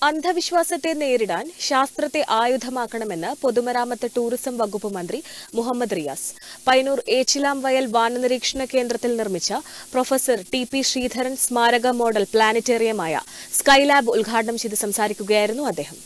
അന്ധവിശ്വാസത്തെ നേരിടാൻ ശാസ്ത്രത്തെ ആയുധമാക്കണമെന്ന് പൊതുമരാമത്ത് ടൂറിസം വകുപ്പ് മന്ത്രി മുഹമ്മദ് റിയാസ് പൈനൂർ ഏച്ചിലാം വയൽ വാനനിരീക്ഷണ കേന്ദ്രത്തിൽ നിർമ്മിച്ച പ്രൊഫസർ ടി പി ശ്രീധരൻ സ്മാരക മോഡൽ പ്ലാനറ്റേറിയമായ സ്കൈലാബ് ഉദ്ഘാടനം ചെയ്ത് സംസാരിക്കുകയായിരുന്നു അദ്ദേഹം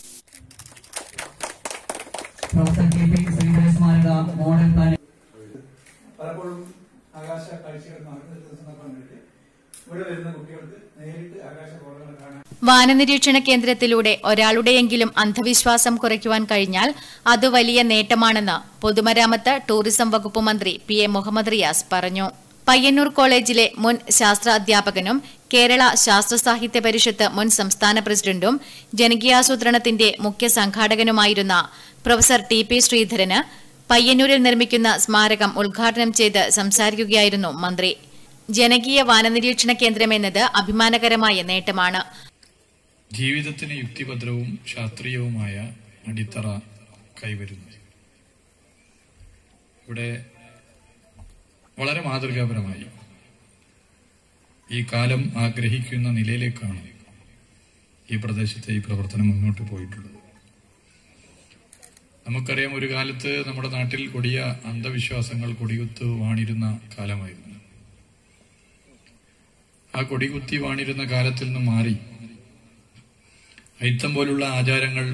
പ്രൊഫസർ കെ പി ശ്രീധര സ്മാരക മോഡൽ പ്ലാൻ പലപ്പോഴും ആകാശ കാഴ്ചകൾ നടന്നു നിൽക്കുന്ന സന്ദർഭങ്ങളിൽ ഇവിടെ വരുന്ന കുട്ടികൾക്ക് നേരിട്ട് ആകാശ ഗോളങ്ങൾ കാണാൻ വാനനിരീക്ഷണ കേന്ദ്രത്തിലൂടെ ഒരാളുടെയെങ്കിലും അന്ധവിശ്വാസം കുറയ്ക്കുവാൻ കഴിഞ്ഞാൽ അത് വലിയ നേട്ടമാണെന്ന് പൊതുമരാമത്ത് ടൂറിസം വകുപ്പ് മന്ത്രി പി എ മുഹമ്മദ് റിയാസ് പറഞ്ഞു പയ്യന്നൂർ കോളേജിലെ മുൻ ശാസ്ത്ര അധ്യാപകനും കേരള ശാസ്ത്ര സാഹിത്യ പരിഷത്ത് മുൻ സംസ്ഥാന പ്രസിഡന്റും ജനകീയാസൂത്രണത്തിന്റെ മുഖ്യ സംഘാടകനുമായിരുന്ന പ്രൊഫസർ ടി പി ശ്രീധരന് പയ്യന്നൂരിൽ നിർമ്മിക്കുന്ന സ്മാരകം ഉദ്ഘാടനം ചെയ്ത് സംസാരിക്കുകയായിരുന്നു മന്ത്രി ജനകീയ വാനനിരീക്ഷണ കേന്ദ്രമെന്നത് അഭിമാനകരമായ നേട്ടമാണ് ജീവിതത്തിന് യുക്തിഭദ്രവും ശാസ്ത്രീയവുമായ അടിത്തറ കൈവരുന്നത് ഇവിടെ വളരെ മാതൃകാപരമായി ഈ കാലം ആഗ്രഹിക്കുന്ന നിലയിലേക്കാണ് ഈ പ്രദേശത്തെ ഈ പ്രവർത്തനം മുന്നോട്ട് പോയിട്ടുള്ളത് നമുക്കറിയാം ഒരു കാലത്ത് നമ്മുടെ നാട്ടിൽ കൊടിയ അന്ധവിശ്വാസങ്ങൾ കൊടികുത്ത് വാണിരുന്ന കാലമായിരുന്നു ആ കൊടികുത്തി വാണിരുന്ന കാലത്തിൽ നിന്ന് മാറി അയിത്തം പോലുള്ള ആചാരങ്ങൾ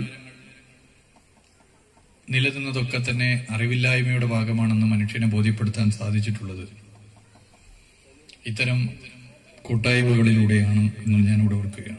നിലനിന്നതൊക്കെ തന്നെ അറിവില്ലായ്മയുടെ ഭാഗമാണെന്ന് മനുഷ്യനെ ബോധ്യപ്പെടുത്താൻ സാധിച്ചിട്ടുള്ളത് ഇത്തരം കൂട്ടായ്മകളിലൂടെയാണ് എന്ന് ഞാനിവിടെ ഓർക്കുകയാണ്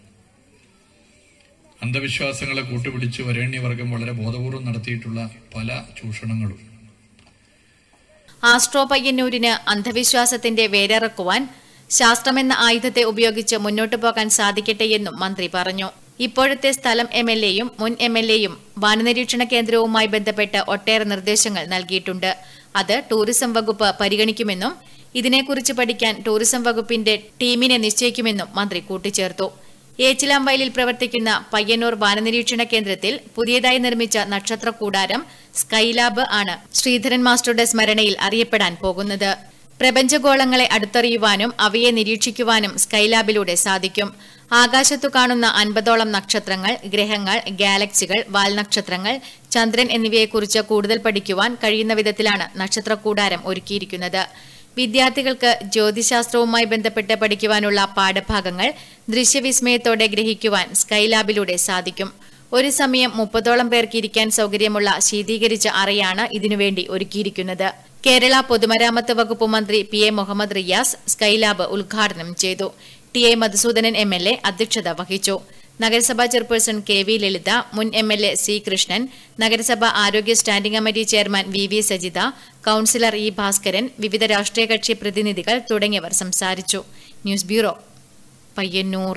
അന്ധവിശ്വാസങ്ങളെ കൂട്ടുപിടിച്ച് വരേണ്യവർഗം വളരെ ബോധപൂർവം നടത്തിയിട്ടുള്ള പല ചൂഷണങ്ങളും ആസ്ട്രോ പയ്യന്നൂരിന് അന്ധവിശ്വാസത്തിന്റെ വേരിറക്കുവാൻ ശാസ്ത്രമെന്ന ആയുധത്തെ ഉപയോഗിച്ച് മുന്നോട്ടു പോകാൻ സാധിക്കട്ടെയെന്നും മന്ത്രി പറഞ്ഞു ഇപ്പോഴത്തെ സ്ഥലം എം എൽ എയും മുൻ എം എൽ എയും വാനനിരീക്ഷണ കേന്ദ്രവുമായി ബന്ധപ്പെട്ട് ഒട്ടേറെ നിർദ്ദേശങ്ങൾ നൽകിയിട്ടുണ്ട് അത് ടൂറിസം വകുപ്പ് പരിഗണിക്കുമെന്നും ഇതിനെക്കുറിച്ച് പഠിക്കാൻ ടൂറിസം വകുപ്പിന്റെ ടീമിനെ നിശ്ചയിക്കുമെന്നും മന്ത്രി കൂട്ടിച്ചേർത്തു ഏച്ചിലാം വയലിൽ പ്രവർത്തിക്കുന്ന പയ്യന്നൂർ വാനനിരീക്ഷണ കേന്ദ്രത്തിൽ പുതിയതായി നിർമ്മിച്ച നക്ഷത്ര കൂടാരം സ്കൈലാബ് ആണ് ശ്രീധരൻ മാസ്റ്ററുടെ സ്മരണയിൽ അറിയപ്പെടാൻ പോകുന്നത് പ്രപഞ്ചഗോളങ്ങളെ അടുത്തറിയുവാനും അവയെ നിരീക്ഷിക്കുവാനും സ്കൈലാബിലൂടെ സാധിക്കും ആകാശത്തു കാണുന്ന അൻപതോളം നക്ഷത്രങ്ങൾ ഗ്രഹങ്ങൾ ഗാലക്സികൾ വാൽനക്ഷത്രങ്ങൾ ചന്ദ്രൻ എന്നിവയെക്കുറിച്ച് കൂടുതൽ പഠിക്കുവാൻ കഴിയുന്ന വിധത്തിലാണ് നക്ഷത്രക്കൂടാരം ഒരുക്കിയിരിക്കുന്നത് വിദ്യാർത്ഥികൾക്ക് ജ്യോതിശാസ്ത്രവുമായി ബന്ധപ്പെട്ട് പഠിക്കുവാനുള്ള പാഠഭാഗങ്ങൾ ദൃശ്യവിസ്മയത്തോടെ ഗ്രഹിക്കുവാൻ സ്കൈലാബിലൂടെ സാധിക്കും ഒരു സമയം മുപ്പതോളം പേർക്ക് ഇരിക്കാൻ സൗകര്യമുള്ള ശീതീകരിച്ച അറയാണ് ഇതിനുവേണ്ടി ഒരുക്കിയിരിക്കുന്നത് കേരള പൊതുമരാമത്ത് വകുപ്പ് മന്ത്രി P A Muhammad Riyas Skylab ഉദ്ഘാടനം ചെയ്തു T A Madhusoodanan M L A അധ്യക്ഷത വഹിച്ചു നഗരസഭാ ചെയർപേഴ്സൺ കെ വി ലളിത മുൻ M L A C Krishnan നഗരസഭ ആരോഗ്യ standing committee chairman V V Sajitha councillor E Bhaskaran വിവിധ രാഷ്ട്രീയ കക്ഷി പ്രതിനിധികൾ തുടങ്ങിയവർ സംസാരിച്ചു ന്യൂസ് ബ്യൂറോ പയ്യന്നൂർ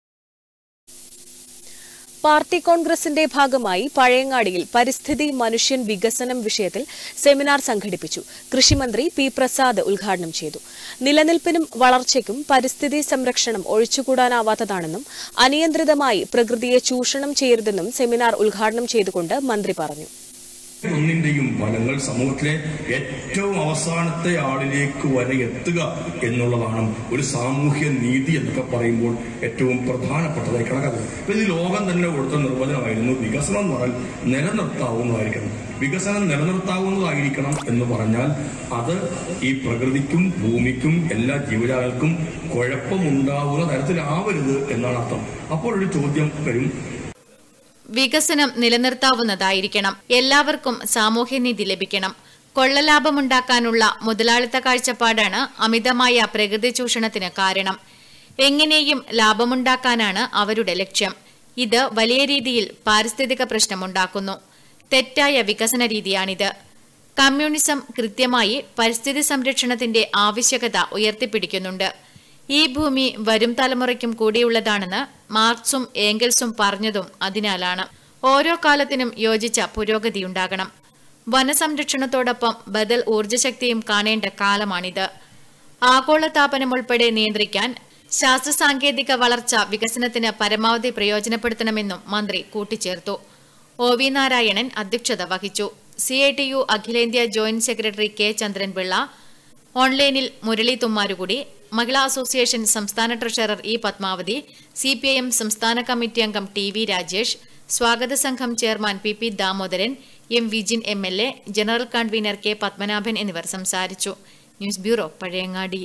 പാർട്ടി കോൺഗ്രസിന്റെ ഭാഗമായി പഴയങ്ങാടിയിൽ പരിസ്ഥിതി മനുഷ്യൻ വികസനം വിഷയത്തിൽ സെമിനാർ സംഘടിപ്പിച്ചു കൃഷിമന്ത്രി പി പ്രസാദ് ഉദ്ഘാടനം ചെയ്തു നിലനിൽപ്പിനും വളർച്ചയ്ക്കും പരിസ്ഥിതി സംരക്ഷണം ഒഴിച്ചുകൂടാനാവാത്തതാണെന്നും അനിയന്ത്രിതമായി പ്രകൃതിയെ ചൂഷണം ചെയ്യരുതെന്നും സെമിനാർ ഉദ്ഘാടനം ചെയ്തുകൊണ്ട് മന്ത്രി പറഞ്ഞു ഒന്നിന്റെയും ഫലങ്ങൾ സമൂഹത്തിലെ ഏറ്റവും അവസാനത്തെ ആളിലേക്ക് വരെ എത്തുക എന്നുള്ളതാണ് ഒരു സാമൂഹ്യ നീതി എന്നൊക്കെ പറയുമ്പോൾ ഏറ്റവും പ്രധാനപ്പെട്ടതായി കണക്കാക്കുന്നത് ഇപ്പൊ ഇത് ലോകം തന്നെ കൊടുത്ത നിർവചനമായിരുന്നു വികസനം എന്ന് പറഞ്ഞാൽ നിലനിർത്താവുന്നതായിരിക്കണം വികസനം നിലനിർത്താവുന്നതായിരിക്കണം എന്ന് പറഞ്ഞാൽ അത് ഈ പ്രകൃതിക്കും ഭൂമിക്കും എല്ലാ ജീവജാലങ്ങൾക്കും കുഴപ്പമുണ്ടാവുന്ന തരത്തിലാവരുത് എന്നാണ് അർത്ഥം അപ്പോൾ ഒരു ചോദ്യം വരും വികസനം നിലനിർത്താവുന്നതായിരിക്കണം എല്ലാവർക്കും സാമൂഹ്യനീതി ലഭിക്കണം കൊള്ളലാഭമുണ്ടാക്കാനുള്ള മുതലാളിത്ത കാഴ്ചപ്പാടാണ് അമിതമായ പ്രകൃതി ചൂഷണത്തിന് കാരണം എങ്ങനെയും ലാഭമുണ്ടാക്കാനാണ് അവരുടെ ലക്ഷ്യം ഇത് വലിയ രീതിയിൽ പാരിസ്ഥിതിക പ്രശ്നമുണ്ടാക്കുന്നു തെറ്റായ വികസന രീതിയാണിത് കമ്മ്യൂണിസം കൃത്യമായി പരിസ്ഥിതി സംരക്ഷണത്തിന്റെ ആവശ്യകത ഉയർത്തിപ്പിടിക്കുന്നുണ്ട് ഈ ഭൂമി വരും തലമുറയ്ക്കും കൂടിയുള്ളതാണെന്ന് മാർക്സും ഏംഗൽസും പറഞ്ഞതും അതിനാലാണ് ഓരോ കാലത്തിനും യോജിച്ച പുരോഗതിയുണ്ടാകണം വനസംരക്ഷണത്തോടൊപ്പം ബദൽ ഊർജ്ജശക്തിയും കാണേണ്ട കാലമാണിത് ആഗോളതാപനം ഉൾപ്പെടെ നിയന്ത്രിക്കാൻ ശാസ്ത്ര സാങ്കേതിക വളർച്ച വികസനത്തിന് പരമാവധി പ്രയോജനപ്പെടുത്തണമെന്നും മന്ത്രി കൂട്ടിച്ചേർത്തു ഒ വി നാരായണൻ അധ്യക്ഷത വഹിച്ചു സി ഐ ടി യു അഖിലേന്ത്യാ ജോയിന്റ് സെക്രട്ടറി കെ ചന്ദ്രൻപിള്ള ഓൺലൈനിൽ മുരളി തുമ്മാരുകുടി മഹിളാ അസോസിയേഷൻ സംസ്ഥാന treasurer E Padmavathi C P I M സംസ്ഥാന കമ്മിറ്റി അംഗം ടി വി രാജേഷ് സ്വാഗത സംഘം chairman P P Damodaran M Vijin M L A general convener K Padmanabhan എന്നിവർ സംസാരിച്ചു ന്യൂസ് ബ്യൂറോ പഴയങ്ങാടി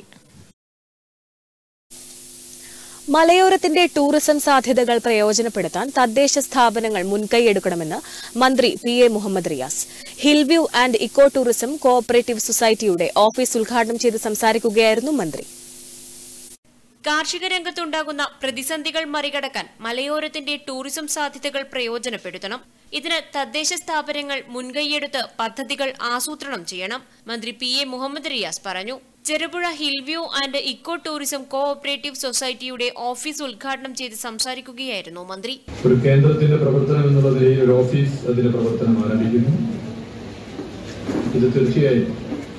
മലയോരത്തിന്റെ ടൂറിസം സാധ്യതകൾ പ്രയോജനപ്പെടുത്താൻ തദ്ദേശ സ്ഥാപനങ്ങൾ മുൻകൈയെടുക്കണമെന്ന് മന്ത്രി P A Muhammad Riyas hill view and eco tourism cooperative സൊസൈറ്റിയുടെ ഓഫീസ് ഉദ്ഘാടനം ചെയ്ത് സംസാരിക്കുകയായിരുന്നു മന്ത്രി കാർഷിക രംഗത്തുണ്ടാകുന്ന പ്രതിസന്ധികൾ മറികടക്കാൻ മലയോരത്തിന്റെ ടൂറിസം സാധ്യതകൾ പ്രയോജനപ്പെടുത്തണം ഇതിന് തദ്ദേശ സ്ഥാപനങ്ങൾ മുൻകൈയെടുത്ത് പദ്ധതികൾ ആസൂത്രണം ചെയ്യണം മന്ത്രി പി എ മുഹമ്മദ് റിയാസ് പറഞ്ഞു Cherupuzha hill view and eco tourism cooperative സൊസൈറ്റിയുടെ ഓഫീസ് ഉദ്ഘാടനം ചെയ്ത് സംസാരിക്കുകയായിരുന്നു മന്ത്രി ഒരു കേന്ദ്രത്തിന്റെ പ്രവർത്തനം എന്നുള്ള നിലയിൽ ഒരു ഓഫീസ് അതിന്റെ പ്രവർത്തനം ആരംഭിക്കുന്നു ഇത് തീർച്ചയായും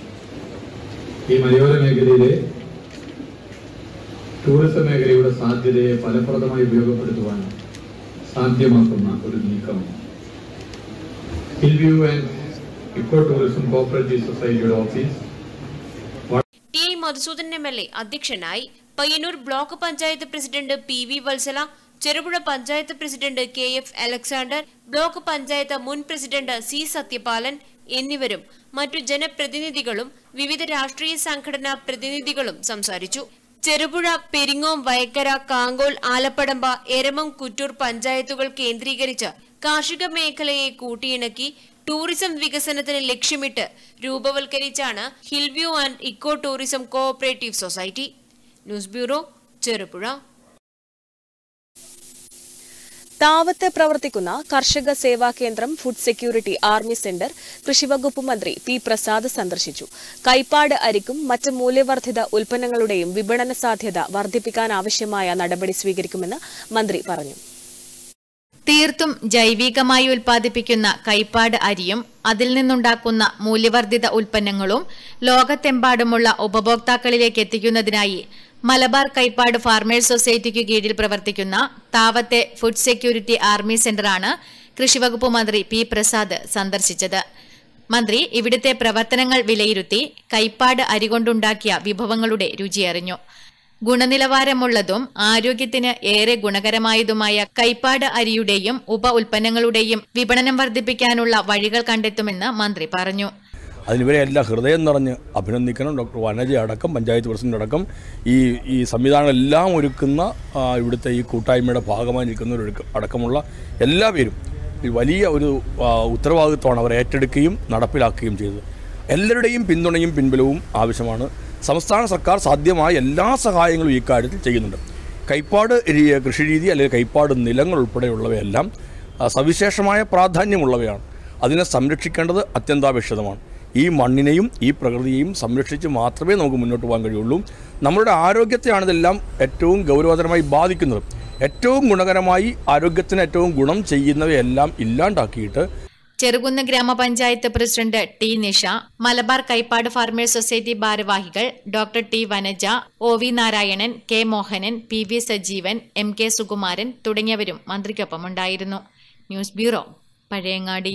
ഈ മലയോര മേഖലയിലെ ടൂറിസം മേഖലയുടെ സാധ്യതയെ ഫലപ്രദമായി ഉപയോഗപ്പെടുത്തുവാൻ സാധ്യമാക്കുന്ന ഒരു നീക്കമാണ് hill view and eco tourism cooperative സൊസൈറ്റിയുടെ office T I Madhusudan M L A അധ്യക്ഷനായി Payyanur block panchayat president P V Valsala Cherupuzha panchayat president K F Alexander block panchayat മുൻ പ്രസിഡന്റ് സി സത്യപാലൻ എന്നിവരും മറ്റു ജനപ്രതിനിധികളും വിവിധ രാഷ്ട്രീയ സംഘടനാ പ്രതിനിധികളും സംസാരിച്ചു ചെറുപുഴ പെരിങ്ങോം വയക്കര കാങ്കോൽ ആലപ്പടമ്പ എരമം കുറ്റൂർ പഞ്ചായത്തുകൾ കേന്ദ്രീകരിച്ച് കാർഷിക മേഖലയെ കൂട്ടിയിണക്കി ടൂറിസം വികസനത്തിന് ലക്ഷ്യമിട്ട് രൂപവൽക്കരിച്ചാണ് hill view and eco tourism cooperative society news bureau Cherupuzha താവത്ത് പ്രവർത്തിക്കുന്ന കർഷക സേവാ കേന്ദ്രം ഫുഡ് സെക്യൂരിറ്റി ആർമി സെന്റർ കൃഷിവകുപ്പ് മന്ത്രി പി പ്രസാദ് സന്ദർശിച്ചു കൈപ്പാട് അരിക്കും മറ്റ് മൂല്യവർദ്ധിത ഉൽപ്പന്നങ്ങളുടെയും വിപണന സാധ്യത വർദ്ധിപ്പിക്കാനാവശ്യമായ നടപടി സ്വീകരിക്കുമെന്ന് മന്ത്രി പറഞ്ഞു തീർത്തും ജൈവികമായി ഉൽപ്പാദിപ്പിക്കുന്ന കൈപ്പാട് അരിയും അതിൽ നിന്നുണ്ടാക്കുന്ന മൂല്യവർദ്ധിത ഉൽപ്പന്നങ്ങളും ലോകത്തെമ്പാടുമുള്ള ഉപഭോക്താക്കളിലേക്ക് എത്തിക്കുന്നതിനായി മലബാർ കൈപ്പാട് ഫാർമേഴ്സ് സൊസൈറ്റിക്ക് കീഴിൽ പ്രവർത്തിക്കുന്ന താവത്തെ ഫുഡ് സെക്യൂരിറ്റി ആർമി സെന്ററാണ് കൃഷിവകുപ്പ് മന്ത്രി പി പ്രസാദ് സന്ദർശിച്ചത് മന്ത്രി ഇവിടുത്തെ പ്രവർത്തനങ്ങൾ വിലയിരുത്തി കൈപ്പാട് അരി കൊണ്ടുണ്ടാക്കിയ വിഭവങ്ങളുടെ രുചിയറിഞ്ഞു ഗുണനിലവാരമുള്ളതും ആരോഗ്യത്തിന് ഏറെ ഗുണകരമായതുമായ കൈപ്പാട് അരിയുടെയും ഉപ ഉൽപ്പന്നങ്ങളുടെയും വിപണനം വർദ്ധിപ്പിക്കാനുള്ള വഴികൾ കണ്ടെത്തുമെന്ന് മന്ത്രി പറഞ്ഞു അതിനിവരെ എല്ലാം ഹൃദയം നിറഞ്ഞ് അഭിനന്ദിക്കണം ഡോക്ടർ വനജ അടക്കം പഞ്ചായത്ത് പ്രസിഡന്റ് അടക്കം ഈ ഈ സംവിധാനം എല്ലാം ഒരുക്കുന്ന ആ, ഇവിടുത്തെ ഈ കൂട്ടായ്മയുടെ ഭാഗമായി നിൽക്കുന്നവർ അടക്കമുള്ള എല്ലാവരും ഈ വലിയ ഒരു ആ, ഉത്തരവാദിത്വമാണ് അവർ ഏറ്റെടുക്കുകയും നടപ്പിലാക്കുകയും ചെയ്തത് എല്ലാവരുടെയും പിന്തുണയും പിൻബലവും ആവശ്യമാണ് സംസ്ഥാന സർക്കാർ സാധ്യമായ എല്ലാ സഹായങ്ങളും ഈ കാര്യത്തിൽ ചെയ്യുന്നുണ്ട് കൈപ്പാട് രീ- കൃഷിരീതി അല്ലെങ്കിൽ കൈപ്പാട് നിലങ്ങൾ ഉൾപ്പെടെയുള്ളവയെല്ലാം ആ, സവിശേഷമായ പ്രാധാന്യമുള്ളവയാണ് അതിനെ സംരക്ഷിക്കേണ്ടത് അത്യന്താപേക്ഷിതമാണ് ഈ മണ്ണിനെയും ഈ പ്രകൃതിയെയും സംരക്ഷിച്ച് മാത്രമേ നമുക്ക് മുന്നോട്ട് പോകാൻ കഴിയുള്ളൂ നമ്മളുടെ ആരോഗ്യത്തെയാണ് ഇതെല്ലാം ഏറ്റവും ഗൗരവതരമായി ബാധിക്കുന്നത് ഏറ്റവും ഗുണകരമായി ആരോഗ്യത്തിന് ഏറ്റവും ഗുണം ചെയ്യുന്നവയെല്ലാം ഇല്ലാണ്ടാക്കിയിട്ട് ചെറുകുന്ന് ഗ്രാമപഞ്ചായത്ത് president T Nisha Malabar Kaipad farmers society ഭാരവാഹികൾ doctor T Vanaja O V Narayanan K Mohanan P V Sajeevan M K Sukumaran തുടങ്ങിയവരും മന്ത്രിക്കൊപ്പമുണ്ടായിരുന്നു news bureau Pazhayangadi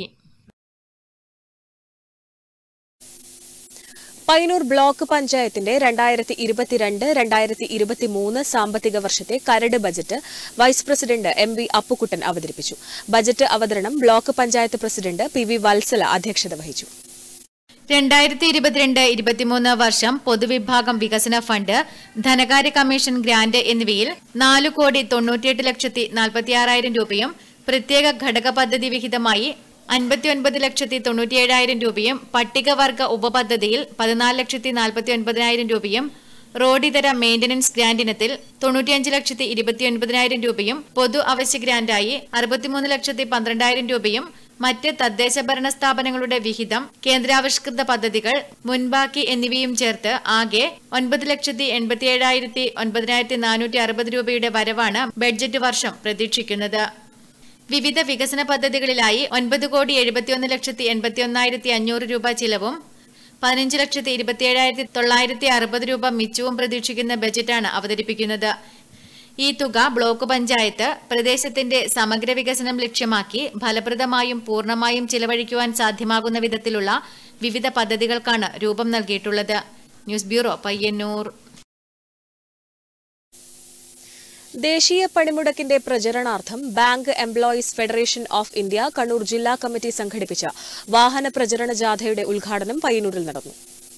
Payyanur block പഞ്ചായത്തിന്റെ രണ്ടായിരത്തി ഇരുപത്തിരണ്ട് രണ്ടായിരത്തി ഇരുപത്തിമൂന്ന് സാമ്പത്തിക വർഷത്തെ കരട് budget vice president M V Appukuttan അവതരിപ്പിച്ചു ബജറ്റ് അവതരണം block panchayat president P V Valsala അധ്യക്ഷത വഹിച്ചു രണ്ടായിരത്തി ഇരുപത്തിരണ്ട് ഇരുപത്തിമൂന്ന് വർഷം പൊതുവിഭാഗം വികസന ഫണ്ട് ധനകാര്യ കമ്മീഷൻ ഗ്രാന്റ് എന്നിവയിൽ നാല് കോടി തൊണ്ണൂറ്റിയെട്ട് ലക്ഷത്തി നാൽപ്പത്തിയാറായിരം രൂപയും പ്രത്യേക ഘടക പദ്ധതി വിഹിതമായി അൻപത്തിയൊൻപത് ലക്ഷത്തി തൊണ്ണൂറ്റിയേഴായിരം രൂപയും പട്ടികവർഗ ഉപപദ്ധതിയിൽ പതിനാല് ലക്ഷത്തി നാൽപ്പത്തി ഒൻപതിനായിരം രൂപയും റോഡിതര മെയിന്റനൻസ് ഗ്രാന്റിനത്തിൽ തൊണ്ണൂറ്റിയഞ്ച് ലക്ഷത്തി ഇരുപത്തിയൊൻപതിനായിരം രൂപയും പൊതു അവശ്യ ഗ്രാന്റായി അറുപത്തിമൂന്ന് ലക്ഷത്തി പന്ത്രണ്ടായിരം രൂപയും മറ്റ് തദ്ദേശ ഭരണ സ്ഥാപനങ്ങളുടെ വിഹിതം കേന്ദ്രാവിഷ്കൃത പദ്ധതികൾ മുൻബാക്കി എന്നിവയും ചേർത്ത് ആകെ ഒൻപത് ലക്ഷത്തി എൺപത്തിയേഴായിരത്തി ഒൻപതിനായിരത്തി നാനൂറ്റി അറുപത് രൂപയുടെ വരവാണ് ബഡ്ജറ്റ് വർഷം പ്രതീക്ഷിക്കുന്നത് വിവിധ വികസന പദ്ധതികളിലായി ഒൻപത് കോടി എഴുപത്തിയൊന്ന് ലക്ഷത്തി എൺപത്തി ഒന്നായിരത്തി അഞ്ഞൂറ് രൂപ ചിലവും പതിനഞ്ച് ലക്ഷത്തി ഇരുപത്തിയേഴായിരത്തി തൊള്ളായിരത്തി അറുപത് രൂപ മിച്ചവും പ്രതീക്ഷിക്കുന്ന ബജറ്റാണ് അവതരിപ്പിക്കുന്നത് ഈ തുക ബ്ലോക്ക് പഞ്ചായത്ത് പ്രദേശത്തിന്റെ സമഗ്ര വികസനം ലക്ഷ്യമാക്കി ഫലപ്രദമായും പൂർണ്ണമായും ചിലവഴിക്കുവാൻ സാധ്യമാകുന്ന വിധത്തിലുള്ള വിവിധ പദ്ധതികൾക്കാണ് രൂപം നൽകിയിട്ടുള്ളത് ന്യൂസ് ബ്യൂറോ പയ്യന്നൂർ ദേശീയ പണിമുടക്കിന്റെ പ്രചരണാർത്ഥം bank employees federation of India Kannur ജില്ലാ കമ്മിറ്റി സംഘടിപ്പിച്ച വാഹന പ്രചരണ ജാഥയുടെ ഉദ്ഘാടനം പയ്യന്നൂരിൽ നടന്നു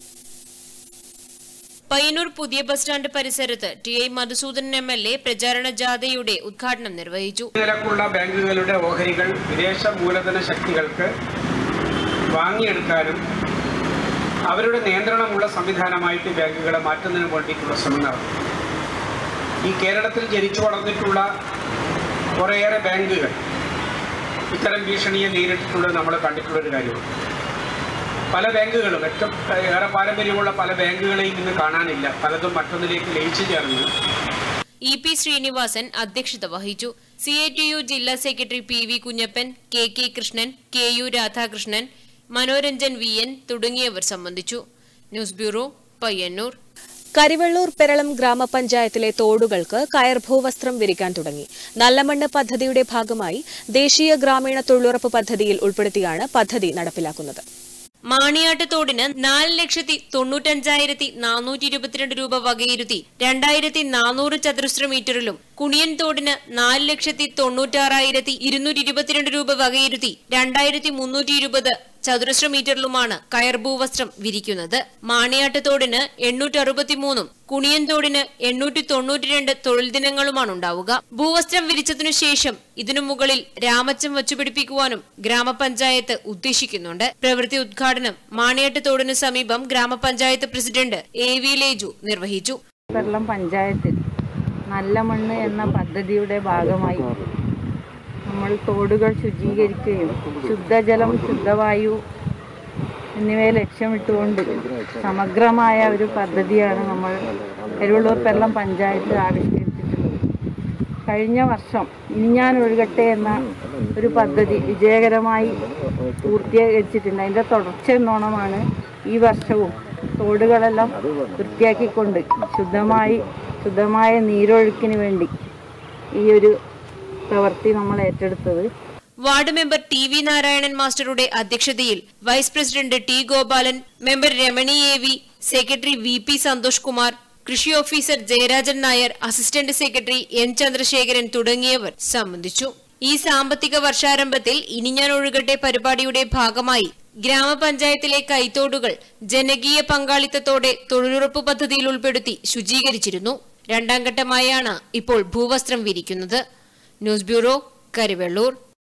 പയ്യന്നൂർ പുതിയ ബസ് സ്റ്റാൻഡ് പരിസരത്ത് T I Madhusoodanan M L A പ്രചാരണ ജാഥയുടെ ഉദ്ഘാടനം നിർവഹിച്ചു നിലക്കുള്ള ബാങ്കുകളുടെ ഓഹരികൾ വിദേശ മൂലധന ശക്തികൾക്ക് വാങ്ങിയെടുക്കാനും അവരുടെ നിയന്ത്രണമുള്ള സംവിധാനമായിട്ട് ബാങ്കുകളെ മാറ്റുന്നതിന് വേണ്ടിയിട്ടുള്ള ശ്രമം നടന്നു ഈ കേരളത്തിൽ ജനിച്ചു വളർന്നിട്ടുള്ള കുറേയേറെ ബാങ്കുകൾ ഇത്തരം ഭീഷണിയെ നേരിട്ടിട്ടുള്ളത് നമ്മൾ കണ്ടിട്ടുള്ളൊരു കാര്യമാണ് പല ബാങ്കുകളും ഏറ്റവും ഏറെ പാരമ്പര്യമുള്ള പല ബാങ്കുകളെയും ഇന്ന് കാണാനില്ല പലതും മറ്റൊന്നിലേക്ക് ലയിച്ചു ചേർന്ന് ഇ പി ശ്രീനിവാസൻ അധ്യക്ഷത വഹിച്ചു സി ഐ ടി യു ജില്ലാ secretary P V Kunhappan K K Krishnan K U Radhakrishnan Manoranjan V N തുടങ്ങിയവർ സംബന്ധിച്ചു ന്യൂസ് ബ്യൂറോ പയ്യന്നൂർ കരിവെള്ളൂർ പെരളം ഗ്രാമപഞ്ചായത്തിലെ തോടുകൾക്ക് കയർ ഭൂവസ്ത്രം വിരിക്കാൻ തുടങ്ങി നല്ലമണ്ണ് പദ്ധതിയുടെ ഭാഗമായി ദേശീയ ഗ്രാമീണ തൊഴിലുറപ്പ് പദ്ധതിയിൽ ഉൾപ്പെടുത്തിയാണ് പദ്ധതി നടപ്പിലാക്കുന്നത് മാണിയാട്ട് തോടിന് നാല് ലക്ഷത്തി തൊണ്ണൂറ്റഞ്ചായിരത്തി നാനൂറ്റി ഇരുപത്തിരണ്ട് രൂപ വകയിരുത്തി രണ്ടായിരത്തി നാനൂറ് ചതുരശ്ര മീറ്ററിലും കുണിയൻ തോടിന് നാല് ലക്ഷത്തി തൊണ്ണൂറ്റാറായിരത്തി ഇരുന്നൂറ്റി ഇരുപത്തിരണ്ട് രൂപ വകയിരുത്തി രണ്ടായിരത്തി മുന്നൂറ്റി ഇരുപത് ചതുരശ്ര മീറ്ററിലുമാണ് കയർ ഭൂവസ്ത്രം വിരിക്കുന്നത് മാണിയാട്ട് തോടിന് എണ്ണൂറ്റി അറുപത്തിമൂന്നും കുണിയൻ തോടിന് എണ്ണൂറ്റി തൊണ്ണൂറ്റിരണ്ട് തൊഴിൽ ദിനങ്ങളുമാണ് ഉണ്ടാവുക ഭൂവസ്ത്രം വിരിച്ചതിനു ശേഷം ഇതിനു മുകളിൽ രാമച്ചം വച്ചുപിടിപ്പിക്കുവാനും ഗ്രാമപഞ്ചായത്ത് ഉദ്ദേശിക്കുന്നുണ്ട് പ്രവൃത്തി ഉദ്ഘാടനം മാണിയാട്ട് തോടിന് സമീപം ഗ്രാമപഞ്ചായത്ത് പ്രസിഡന്റ് എ വി ലേജു നിർവഹിച്ചു വെള്ളം പഞ്ചായത്തിൽ നല്ല മണ്ണ് എന്ന പദ്ധതിയുടെ ഭാഗമായി നമ്മൾ തോടുകൾ ശുചീകരിക്കുകയും ശുദ്ധജലം ശുദ്ധവായു എന്നിവയെ ലക്ഷ്യമിട്ടുകൊണ്ട് സമഗ്രമായ ഒരു പദ്ധതിയാണ് നമ്മൾ എരുവള്ളൂർ പെള്ളം പഞ്ചായത്ത് ആവിഷ്കരിച്ചിട്ടുള്ളത് കഴിഞ്ഞ വർഷം ഇനി ഞാൻ ഒഴുകട്ടെ എന്ന ഒരു പദ്ധതി വിജയകരമായി പൂർത്തീകരിച്ചിട്ടുണ്ട് അതിൻ്റെ തുടർച്ച എന്നോണമാണ് ഈ വർഷവും തോടുകളെല്ലാം വൃത്തിയാക്കിക്കൊണ്ട് ശുദ്ധമായി ശുദ്ധമായ നീരൊഴുക്കിന് വേണ്ടി ഈ ഒരു പ്രവൃത്തി നമ്മൾ ഏറ്റെടുത്തത് ward member T V Narayanan മാസ്റ്ററുടെ അധ്യക്ഷതയിൽ vice president T Gopalan member Ramani A V secretary V P Santhosh Kumar കൃഷി officer Jayarajan Nair assistant secretary N Chandrasekharan തുടങ്ങിയവർ സംബന്ധിച്ചു ഈ സാമ്പത്തിക വർഷാരംഭത്തിൽ ഇനി ഞാൻ ഒഴുകട്ടെ പരിപാടിയുടെ ഭാഗമായി ഗ്രാമപഞ്ചായത്തിലെ കൈത്തോടുകൾ ജനകീയ പങ്കാളിത്തത്തോടെ തൊഴിലുറപ്പ് പദ്ധതിയിൽ ഉൾപ്പെടുത്തി ശുചീകരിച്ചിരുന്നു രണ്ടാം ഘട്ടമായാണ് ഇപ്പോൾ ഭൂവസ്ത്രം വിരിക്കുന്നത് ന്യൂസ് ബ്യൂറോ കരിവെള്ളൂർ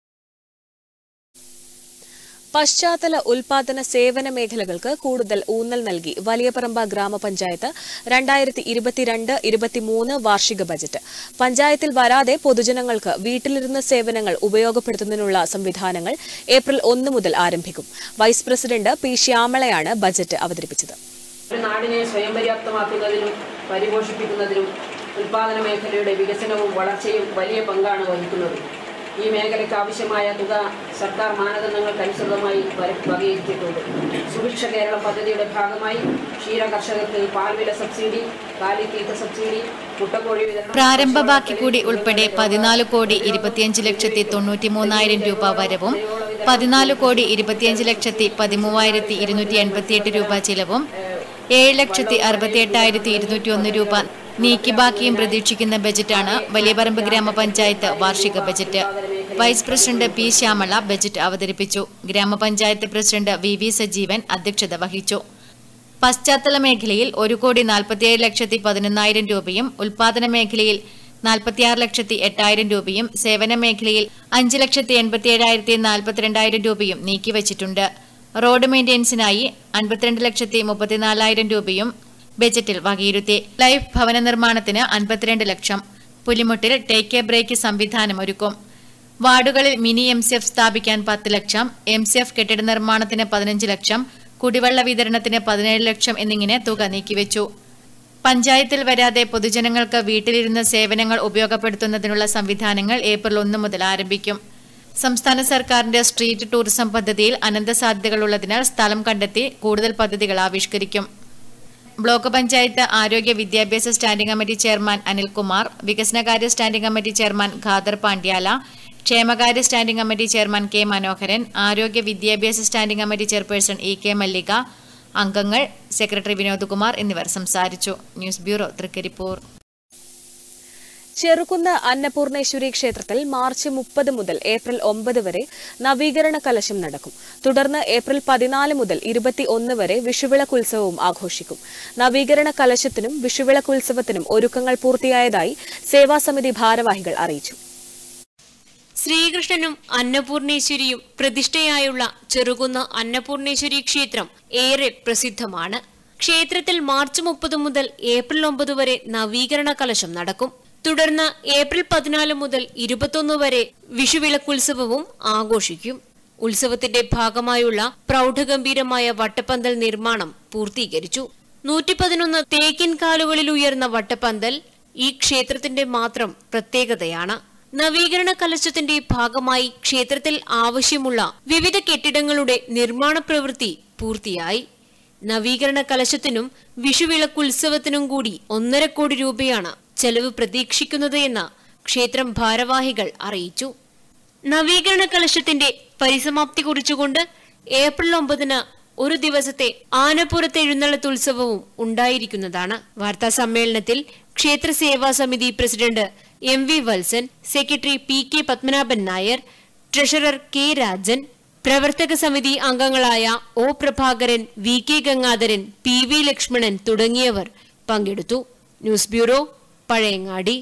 പശ്ചാത്തല ഉൽപാദന സേവന മേഖലകൾക്ക് കൂടുതൽ ഊന്നൽ നൽകി വലിയപറമ്പ ഗ്രാമപഞ്ചായത്ത് രണ്ടായിരത്തി ഇരുപത്തിരണ്ട് ഇരുപത്തിമൂന്ന് വാർഷിക ബജറ്റ് പഞ്ചായത്തിൽ വരാതെ പൊതുജനങ്ങൾക്ക് വീട്ടിലിരുന്ന് സേവനങ്ങൾ ഉപയോഗപ്പെടുത്തുന്നതിനുള്ള സംവിധാനങ്ങൾ ഏപ്രിൽ ഒന്ന് മുതൽ ആരംഭിക്കും വൈസ് പ്രസിഡന്റ് പി ശ്യാമളയാണ് ബജറ്റ് അവതരിപ്പിച്ചത് ഒരു നാടിനെ സ്വയം പര്യാപ്തമാക്കുന്നതിനും പരിപോഷിപ്പിക്കുന്നതിനും ഉൽപാദന മേഖലയുടെ വികസനവും വളർച്ചയും വലിയ പങ്കാണ് വഹിക്കുന്നത് ഈ മേഖലയ്ക്ക് ആവശ്യമായ തുക സർക്കാർ മാനദണ്ഡങ്ങൾക്കനുസൃതമായി വര- വകയിരുത്തിയിട്ടുണ്ട് സുഭിക്ഷ കേരളം പദ്ധതിയുടെ ഭാഗമായി ക്ഷീര കർഷകർക്ക് പാൽവില സബ്സിഡി കാലിത്തീറ്റ സബ്സിഡി മുട്ടക്കോഴി വിതരണം പ്രാരംഭ ബാക്കി കൂടി ഉൾപ്പെടെ പതിനാല് കോടി ഇരുപത്തിയഞ്ച് ലക്ഷത്തി തൊണ്ണൂറ്റി മൂന്നായിരം രൂപ വരവും പതിനാല് കോടി ഇരുപത്തിയഞ്ച് ലക്ഷത്തി പതിമൂവായിരത്തി ഇരുന്നൂറ്റി എൺപത്തിയെട്ട് രൂപ ചിലവും ഏഴ് ലക്ഷത്തി അറുപത്തിയെട്ടായിരത്തി ഇരുന്നൂറ്റി ഒന്ന് രൂപ നീക്കി ബാക്കിയും പ്രതീക്ഷിക്കുന്ന ബജറ്റാണ് വലിയപറമ്പ് ഗ്രാമപഞ്ചായത്ത് വാർഷിക budget vice president P Shyamala budget അവതരിപ്പിച്ചു ഗ്രാമപഞ്ചായത്ത് പ്രസിഡന്റ് വി വി സജീവൻ അധ്യക്ഷത വഹിച്ചു പശ്ചാത്തല മേഖലയിൽ ഒരു കോടി നാൽപ്പത്തിയേഴ് ലക്ഷത്തി പതിനൊന്നായിരം രൂപയും ഉൽപാദന മേഖലയിൽ നാൽപ്പത്തിയാറ് ലക്ഷത്തി എട്ടായിരം രൂപയും സേവന മേഖലയിൽ അഞ്ച് ലക്ഷത്തി എൺപത്തിയേഴായിരത്തി നാൽപ്പത്തിരണ്ടായിരം രൂപയും നീക്കിവച്ചിട്ടുണ്ട് റോഡ് മെയിന്റനൻസിനായി അൻപത്തിരണ്ട് ലക്ഷത്തി മുപ്പത്തിനാലായിരം രൂപയും ബജറ്റിൽ വകയിരുത്തി ലൈഫ് ഭവന നിർമ്മാണത്തിന് അൻപത്തിരണ്ട് ലക്ഷം പുലിമുട്ടിൽ ടേക്ക് എ ബ്രേക്ക് സംവിധാനം ഒരുക്കും വാർഡുകളിൽ മിനി എം സി എഫ് സ്ഥാപിക്കാൻ പത്ത് ലക്ഷം എം സി എഫ് കെട്ടിട നിർമ്മാണത്തിന് പതിനഞ്ച് ലക്ഷം കുടിവെള്ള വിതരണത്തിന് പതിനേഴ് ലക്ഷം എന്നിങ്ങനെ തുക നീക്കിവെച്ചു പഞ്ചായത്തിൽ വരാതെ പൊതുജനങ്ങൾക്ക് വീട്ടിലിരുന്ന് സേവനങ്ങൾ ഉപയോഗപ്പെടുത്തുന്നതിനുള്ള സംവിധാനങ്ങൾ ഏപ്രിൽ ഒന്ന് മുതൽ ആരംഭിക്കും സംസ്ഥാന സർക്കാരിന്റെ സ്ട്രീറ്റ് ടൂറിസം പദ്ധതിയിൽ അനന്ത സാധ്യതകളുള്ളതിനാൽ സ്ഥലം കണ്ടെത്തി കൂടുതൽ പദ്ധതികൾ ആവിഷ്കരിക്കും ബ്ലോക്ക് പഞ്ചായത്ത് ആരോഗ്യ വിദ്യാഭ്യാസ സ്റ്റാൻഡിംഗ് കമ്മിറ്റി ചെയർമാൻ അനിൽകുമാർ വികസനകാര്യ standing committee chairman Khader Pandyala ക്ഷേമകാര്യ standing committee chairman K Manoharan ആരോഗ്യ വിദ്യാഭ്യാസ standing committee chairperson E K Mallika അംഗങ്ങൾ സെക്രട്ടറി വിനോദ് കുമാർ എന്നിവർ സംസാരിച്ചു ന്യൂസ് ബ്യൂറോ തൃക്കരിപ്പൂർ ചെറുകുന്ന് അന്നപൂർണേശ്വരി ക്ഷേത്രത്തിൽ മാർച്ച് മുപ്പത് മുതൽ ഏപ്രിൽ ഒമ്പത് വരെ നവീകരണ കലശം നടക്കും തുടർന്ന് ഏപ്രിൽ പതിനാല് മുതൽ ഇരുപത്തിയൊന്ന് വരെ വിഷുവിളക്കുത്സവവും ആഘോഷിക്കും നവീകരണ കലശത്തിനും വിഷുവിളക്കുത്സവത്തിനും ഒരുക്കങ്ങൾ പൂർത്തിയായതായി സേവാസമിതി ഭാരവാഹികൾ അറിയിച്ചു ശ്രീകൃഷ്ണനും അന്നപൂർണേശ്വരിയും പ്രതിഷ്ഠയായുള്ള ചെറുകുന്ന് അന്നപൂർണേശ്വരി ക്ഷേത്രം ഏറെ പ്രസിദ്ധമാണ് ക്ഷേത്രത്തിൽ മാർച്ച് മുപ്പത് മുതൽ ഏപ്രിൽ ഒമ്പത് വരെ നവീകരണ കലശം നടക്കും തുടർന്ന് ഏപ്രിൽ പതിനാല് മുതൽ ഇരുപത്തൊന്ന് വരെ വിഷുവിളക്കുത്സവവും ആഘോഷിക്കും ഉത്സവത്തിന്റെ ഭാഗമായുള്ള പ്രൗഢഗംഭീരമായ വട്ടപ്പന്തൽ നിർമ്മാണം പൂർത്തീകരിച്ചു നൂറ്റി പതിനൊന്ന് തേക്കിൻ കാലുകളിൽ ഉയർന്ന വട്ടപ്പന്തൽ ഈ ക്ഷേത്രത്തിന്റെ മാത്രം പ്രത്യേകതയാണ് നവീകരണ കലശത്തിന്റെ ഭാഗമായി ക്ഷേത്രത്തിൽ ആവശ്യമുള്ള വിവിധ കെട്ടിടങ്ങളുടെ നിർമ്മാണ പ്രവൃത്തി പൂർത്തിയായി നവീകരണ കലശത്തിനും വിഷുവിളക്കുത്സവത്തിനും കൂടി ഒന്നര കോടി രൂപയാണ് ചെലവ് പ്രതീക്ഷിക്കുന്നത് എന്ന് ക്ഷേത്രം ഭാരവാഹികൾ അറിയിച്ചു നവീകരണ കലശത്തിന്റെ പരിസമാപ്തി കുറിച്ചുകൊണ്ട് ഏപ്രിൽ ഒമ്പതിന് ഒരു ദിവസത്തെ ആനപ്പുറത്ത് എഴുന്നള്ളത്തുത്സവവും ഉണ്ടായിരിക്കുന്നതാണ് വാർത്താ സമ്മേളനത്തിൽ ക്ഷേത്ര സേവാ സമിതി president M V Valsan secretary P K Padmanabhan Nair treasurer K Rajan പ്രവർത്തക സമിതി അംഗങ്ങളായ O Prabhakaran V K Gangadharan P V Lakshmanan തുടങ്ങിയവർ പങ്കെടുത്തു ന്യൂസ് ബ്യൂറോ പഴയങ്ങാടി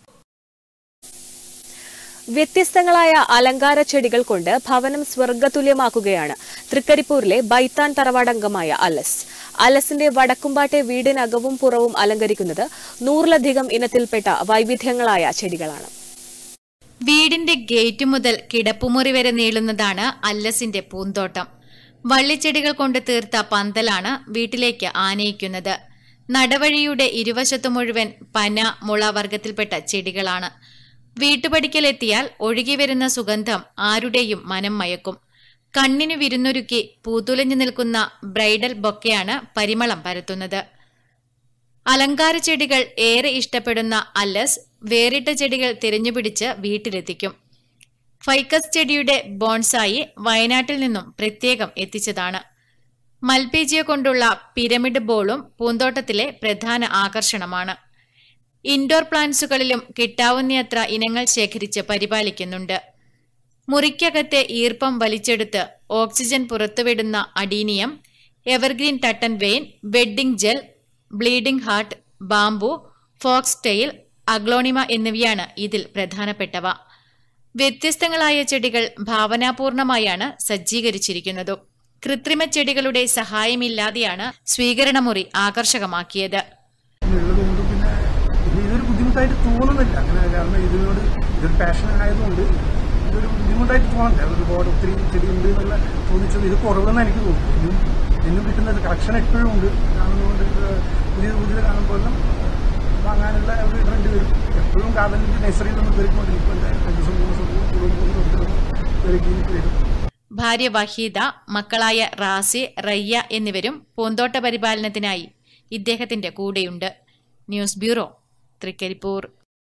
വ്യത്യസ്തങ്ങളായ അലങ്കാര ചെടികൾ കൊണ്ട് ഭവനം സ്വർഗതുല്യമാക്കുകയാണ് തൃക്കരിപ്പൂരിലെ ബൈത്താൻ തറവാടംഗമായ അലസ് അലസിന്റെ വടക്കുംപാട്ടെ വീടിനകവും പുറവും അലങ്കരിക്കുന്നത് നൂറിലധികം ഇനത്തിൽപ്പെട്ട വൈവിധ്യങ്ങളായ ചെടികളാണ് വീടിന്റെ ഗേറ്റ് മുതൽ കിടപ്പുമുറി വരെ നീളുന്നതാണ് അല്ലസിന്റെ പൂന്തോട്ടം വള്ളിച്ചെടികൾ കൊണ്ട് തീർത്ത പന്തലാണ് വീട്ടിലേക്ക് ആനയിക്കുന്നത് നടവഴിയുടെ ഇരുവശത്തു മുഴുവൻ പന മുള വർഗത്തിൽപ്പെട്ട ചെടികളാണ് വീട്ടുപടിക്കലെത്തിയാൽ ഒഴുകിവരുന്ന സുഗന്ധം ആരുടെയും മനം മയക്കും കണ്ണിന് വിരുന്നൊരുക്കി പൂത്തുലഞ്ഞു നിൽക്കുന്ന ബ്രൈഡൽ ബൊക്കെയാണ് പരിമളം പരത്തുന്നത് അലങ്കാര ചെടികൾ ഏറെ ഇഷ്ടപ്പെടുന്ന അല്ലസ് വേറിട്ട ചെടികൾ തിരഞ്ഞുപിടിച്ച് വീട്ടിലെത്തിക്കും ഫൈക്കസ് ചെടിയുടെ ബോൺസായി വയനാട്ടിൽ നിന്നും പ്രത്യേകം എത്തിച്ചതാണ് മൽപീജിയ കൊണ്ടുള്ള പിരമിഡ് ബോളും പൂന്തോട്ടത്തിലെ പ്രധാന ആകർഷണമാണ് ഇൻഡോർ പ്ലാന്റ്സുകളിലും കിട്ടാവുന്നയത്ര ഇനങ്ങൾ ശേഖരിച്ച് പരിപാലിക്കുന്നുണ്ട് മുറിക്കകത്തെ ഈർപ്പം വലിച്ചെടുത്ത് ഓക്സിജൻ പുറത്തുവിടുന്ന അഡീനിയം എവർഗ്രീൻ ടട്ടൻ വെയിൻ വെഡ്ഡിംഗ് ജെൽ bleeding heart bamboo foxtail aglaonema എന്നിവയാണ് ഇതിൽ പ്രധാനപ്പെട്ടവ വ്യത്യസ്തങ്ങളായ ചെടികൾ ഭാവനാപൂർണമായാണ് സജ്ജീകരിച്ചിരിക്കുന്നതും കൃത്രിമ ചെടികളുടെ സഹായമില്ലാതെയാണ് സ്വീകരണമുറി ആകർഷകമാക്കിയത് ഉള്ളതുകൊണ്ട് പിന്നെ ഇത് ഇതൊരു ബുദ്ധിമുട്ടായിട്ട് തോന്നുന്നില്ല അങ്ങനെ കാരണം ഇതിനോട് ഇതൊരു പാഷൻ ആയതുകൊണ്ട് ഇതൊരു ബുദ്ധിമുട്ടായിട്ട് തോന്നില്ല ഒരുപാട് ഒത്തിരി ചെടി ഉണ്ട് എന്നുള്ള തോന്നിച്ചത് ഇത് കുറവെന്ന് എനിക്ക് തോന്നുന്നു ഇനിയും ഇന്നും കിട്ടുന്ന ഒരു കളക്ഷൻ എപ്പോഴും ഉണ്ട് കാണുന്നതുകൊണ്ട് ഇത് പുതിയത് പുതിയത് കാണുമ്പോഴെല്ലാം വാങ്ങാനുള്ള ഒരു ട്രെൻഡ് വരും എപ്പോഴും ഗാർഡനിൽ നഴ്സറിയിൽ നിന്ന് പെരുക്കൊണ്ടിരിക്കും എന്തായാലും രണ്ട് ദിവസം മൂന്ന് ദിവസം കൂടുമ്പോൾ പെരുക്കി വരും ഭാര്യ വഹീദ മക്കളായ റാസി റയ്യ എന്നിവരും പൂന്തോട്ട പരിപാലനത്തിനായി ഇദ്ദേഹത്തിന്റെ കൂടെയുണ്ട് ന്യൂസ് ബ്യൂറോ തൃക്കരിപ്പൂർ